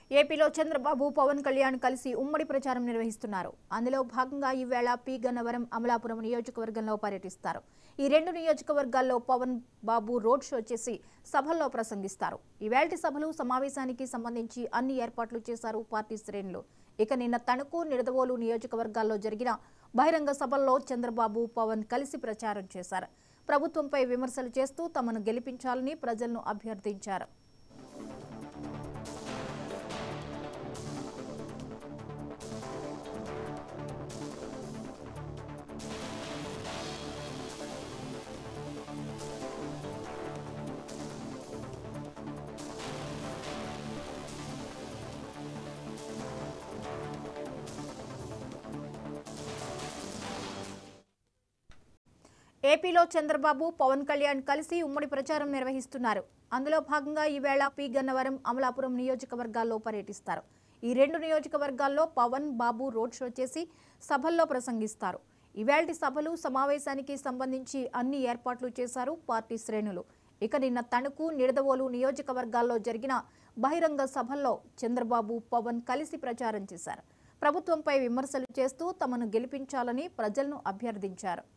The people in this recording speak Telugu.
ఏపీలో చంద్రబాబు పవన్ కళ్యాణ్ కలిసి ఉమ్మడి ప్రచారం నిర్వహిస్తున్నారు అందులో భాగంగా ఈవేళ పి గన్నవరం అమలాపురం నియోజకవర్గంలో పర్యటిస్తారు ఈ రెండు నియోజకవర్గాల్లో పవన్ బాబు రోడ్ షో చేసి సభల్లో ప్రసంగిస్తారు ఈవేళటి సభలు సమావేశానికి సంబంధించి అన్ని ఏర్పాట్లు చేశారు పార్టీ శ్రేణులు ఇక నిన్న తణుకు నిడదవోలు నియోజకవర్గాల్లో జరిగిన బహిరంగ సభల్లో చంద్రబాబు పవన్ కలిసి ప్రచారం చేశారు ప్రభుత్వంపై విమర్శలు చేస్తూ తమను గెలిపించాలని ప్రజలను అభ్యర్థించారు ఏపీలో చంద్రబాబు పవన్ కళ్యాణ్ కలిసి ఉమ్మడి ప్రచారం నిర్వహిస్తున్నారు అందులో భాగంగా ఈవేళ పి గన్నవరం అమలాపురం నియోజకవర్గాల్లో పర్యటిస్తారు ఈ రెండు నియోజకవర్గాల్లో పవన్ బాబు రోడ్ షో చేసి సభల్లో ప్రసంగిస్తారు ఈవేళటి సభలు సమావేశానికి సంబంధించి అన్ని ఏర్పాట్లు చేశారు పార్టీ శ్రేణులు ఇక నిన్న తణుకు నిడదవోలు నియోజకవర్గాల్లో జరిగిన బహిరంగ సభల్లో చంద్రబాబు పవన్ కలిసి ప్రచారం చేశారు ప్రభుత్వంపై విమర్శలు చేస్తూ తమను గెలిపించాలని ప్రజలను అభ్యర్థించారు